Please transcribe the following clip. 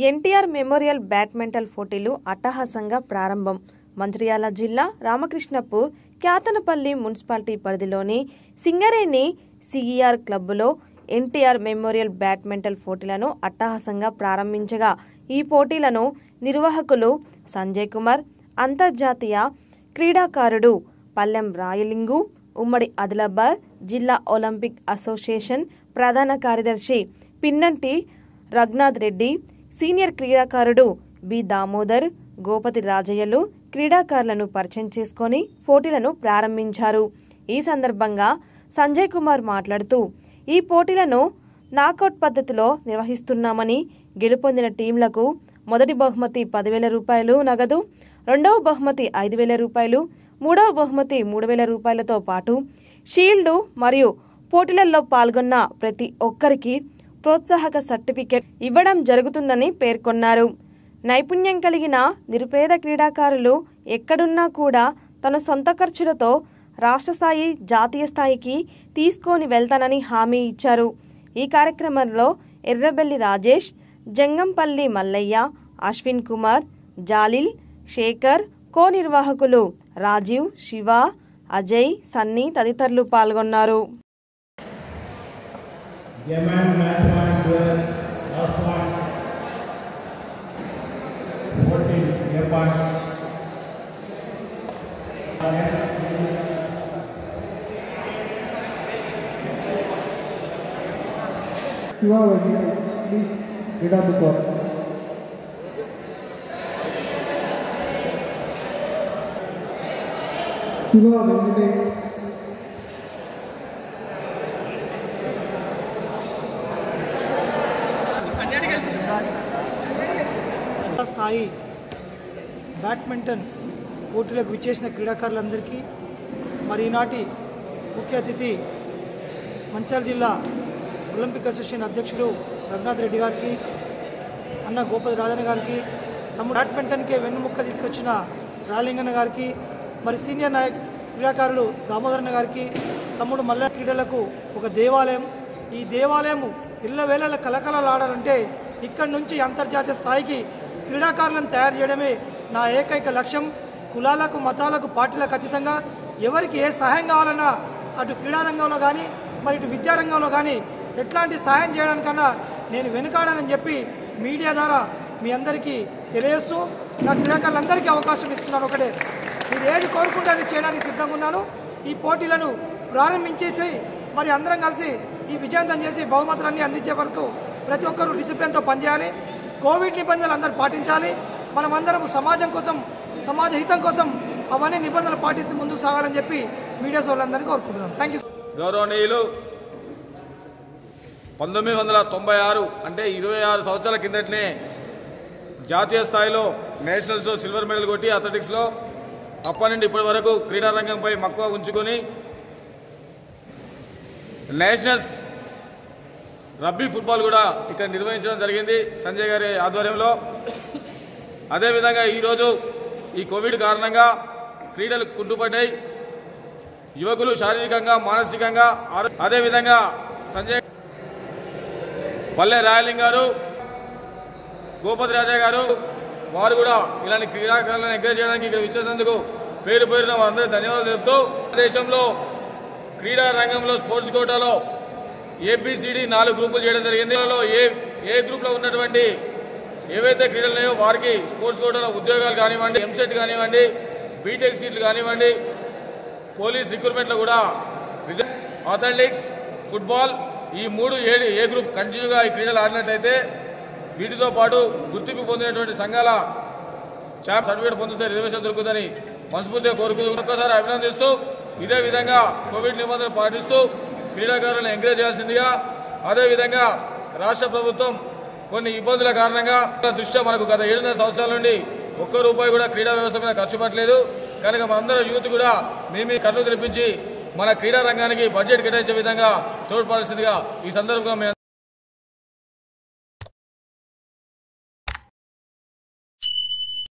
NTR memorial badminton పోటీలు అట్టహాసంగా ప్రారంభం మంచిర్యాల జిల్లా రామకృష్ణపూర్ క్యాతనపల్లి మున్సిపాలిటీ పరిధిలోని సింగరేణి సిఈఆర్ క్లబ్బులో ఎన్టీఆర్ మెమోరియల్ బ్యాడ్మింటన్ పోటీలను అట్టహాసంగా ప్రారంభించగా ఈ పోటీలను నిర్వాహకులు సంజయ్ కుమార్ అంతర్జాతీయ క్రీడాకారుడు పల్లెం రాయలింగు ఉమ్మడి ఆదిలాబాద్ జిల్లా ఒలింపిక్ అసోసియేషన్ ప్రధాన కార్యదర్శి పిన్నంటి రఘునాథ్ రెడ్డి సీనియర్ క్రీడాకారుడు బి దామోదర్ గోపతి రాజయ్యలు క్రీడాకారులను పరిచయం చేసుకొని పోటీలను ప్రారంభించారు ఈ సందర్భంగా సంజయ్ కుమార్ మాట్లాడుతూ ఈ పోటీలను నాకౌట్ పద్ధతిలో నిర్వహిస్తున్నామని గెలుపొందిన టీంలకు మొదటి బహుమతి పదివేల రూపాయలు నగదు రెండవ బహుమతి ఐదు వేల రూపాయలు మూడవ బహుమతి మూడు వేల రూపాయలతో పాటు షీల్డు మరియు పోటీలలో పాల్గొన్న ప్రతి ఒక్కరికి ప్రోత్సాహక సర్టిఫికెట్ ఇవ్వడం జరుగుతుందని పేర్కొన్నారు నైపుణ్యం కలిగిన నిరుపేద క్రీడాకారులు ఎక్కడున్నా కూడా తన సొంత ఖర్చులతో రాష్ట్ర స్థాయి జాతీయ స్థాయికి తీసుకొని వెళ్తానని హామీ ఇచ్చారు ఈ కార్యక్రమంలో ఎర్రబెల్లి రాజేష్ జంగంపల్లి మల్లయ్య అశ్విన్ కుమార్ జాలిల్ శేఖర్ కో నిర్వాహకులు రాజీవ్ శివ అజయ్ సన్నీ తదితరులు పాల్గొన్నారు Yemen match point twelve, last point. Fourteen, Japan. Shiva Vajit, please get on the court. Shiva Venkatesh. జిల్లా స్థాయి బ్యాడ్మింటన్ పోటీలకు విచ్చేసిన క్రీడాకారులందరికీ మరి ఈనాటి ముఖ్య అతిథి మంచాల జిల్లా ఒలింపిక్ అసోసియేషన్ అధ్యక్షుడు రఘునాథ్ రెడ్డి గారికి అన్న గోపతి రాజన్న గారికి తమ్ముడు బ్యాడ్మింటన్కి వెన్నుముక్క తీసుకొచ్చిన రాలింగన్న గారికి మరి సీనియర్ నాయక్ క్రీడాకారులు దామోదరన్న గారికి తమ్ముడు మల్ల క్రీడలకు ఒక దేవాలయం ఈ దేవాలయం ఇళ్ళ వేళల కలకలలాడాలంటే ఇక్కడి నుంచి అంతర్జాతీయ స్థాయికి క్రీడాకారులను తయారు చేయడమే నా ఏకైక లక్ష్యం కులాలకు మతాలకు పార్టీలకు అతీతంగా ఎవరికి ఏ సహాయం కావాలన్నా అటు క్రీడారంగంలో కానీ మరి ఇటు విద్యారంగంలో కానీ ఎట్లాంటి సహాయం చేయడానికన్నా నేను వెనుకాడనని చెప్పి మీడియా ద్వారా మీ అందరికీ తెలియజేస్తూ నా క్రీడాకారులందరికీ అవకాశం ఇస్తున్నాను ఒకటే మీరు ఏది కోరుకుంటే అది చేయడానికి సిద్ధంగా ఉన్నాను ఈ పోటీలను ప్రారంభించేసి మరి అందరం కలిసి ఈ విజయవంతం చేసి బహుమతులన్నీ అందించే వరకు ప్రతి ఒక్కరూ డిసిప్లిన్తో పనిచేయాలి కోవిడ్ నిబంధనలు అందరూ పాటించాలి మనమందరం సమాజం కోసం సమాజ హితం కోసం అవన్నీ నిబంధనలు పాటిస్తూ ముందుకు సాగాలని చెప్పి మీడియా సోళ్ళందరినీ కోరుకుంటున్నాం థ్యాంక్ యూ గౌరవనీయులు పంతొమ్మిది వందల తొంభై ఆరు అంటే ఇరవై ఆరు సంవత్సరాల కిందటనే జాతీయ స్థాయిలో నేషనల్స్లో సిల్వర్ మెడల్ కొట్టి అథ్లెటిక్స్లో అప్పటి నుండి ఇప్పటి వరకు క్రీడా రంగంపై మక్కువ ఉంచుకొని నేషనల్స్ రబ్బీ ఫుట్బాల్ కూడా ఇక్కడ నిర్వహించడం జరిగింది సంజయ్ గారి ఆధ్వర్యంలో అదేవిధంగా ఈరోజు ఈ కోవిడ్ కారణంగా క్రీడలు కుంటుపడ్డాయి యువకులు శారీరకంగా మానసికంగా ఆరో- అదేవిధంగా సంజయ్ పల్లె రాయలింగ్ గారు గోపతి రాజా గారు వారు కూడా ఇలాంటి క్రీడాకారులను ఎంకరేజ్ చేయడానికి ఇక్కడ విచ్చేసినందుకు పేరు పేరున వారందరూ ధన్యవాదాలు తెలుపుతూ దేశంలో క్రీడా రంగంలో స్పోర్ట్స్ కోటాలో ఏబిసిడి నాలుగు గ్రూపులు చేయడం జరిగింది అందులో ఏ ఏ గ్రూప్లో ఉన్నటువంటి ఏవైతే క్రీడలు ఉన్నాయో వారికి స్పోర్ట్స్ కోటాలో ఉద్యోగాలు కానివ్వండి ఎంసెట్ కానివ్వండి బీటెక్ సీట్లు కానివ్వండి పోలీస్ రిక్రూట్మెంట్లో కూడా రిజ- అథ్లెటిక్స్ ఫుట్బాల్ ఈ మూడు ఏ ఏ గ్రూప్ కంటిన్యూగా ఈ క్రీడలు ఆడినట్టయితే వీటితో పాటు గుర్తింపు పొందినటువంటి సంఘాల ఛాంప్ సర్టిఫికేట్ పొందితే రిజర్వేషన్ దొరుకుతుందని మనస్ఫూర్తిగా కోరుకుంటూ ఒక్కసారి అభినందిస్తూ ఇదే విధంగా కోవిడ్ నిబంధనలు పాటిస్తూ క్రీడాకారులను ఎంకరేజ్ చేయాల్సిందిగా అదేవిధంగా రాష్ట్ర ప్రభుత్వం కొన్ని ఇబ్బందుల కారణంగా దృష్ట్యా మనకు గత ఏడున్నర సంవత్సరాల నుండి ఒక్క రూపాయి కూడా క్రీడా వ్యవస్థ మీద ఖర్చు పెట్టలేదు కనుక మనందరం యూత్ కూడా మేమే కళ్ళు తెరిపించి మన క్రీడా రంగానికి బడ్జెట్ కేటాయించే విధంగా తోడ్పడాల్సిందిగా ఈ సందర్భంగా మేము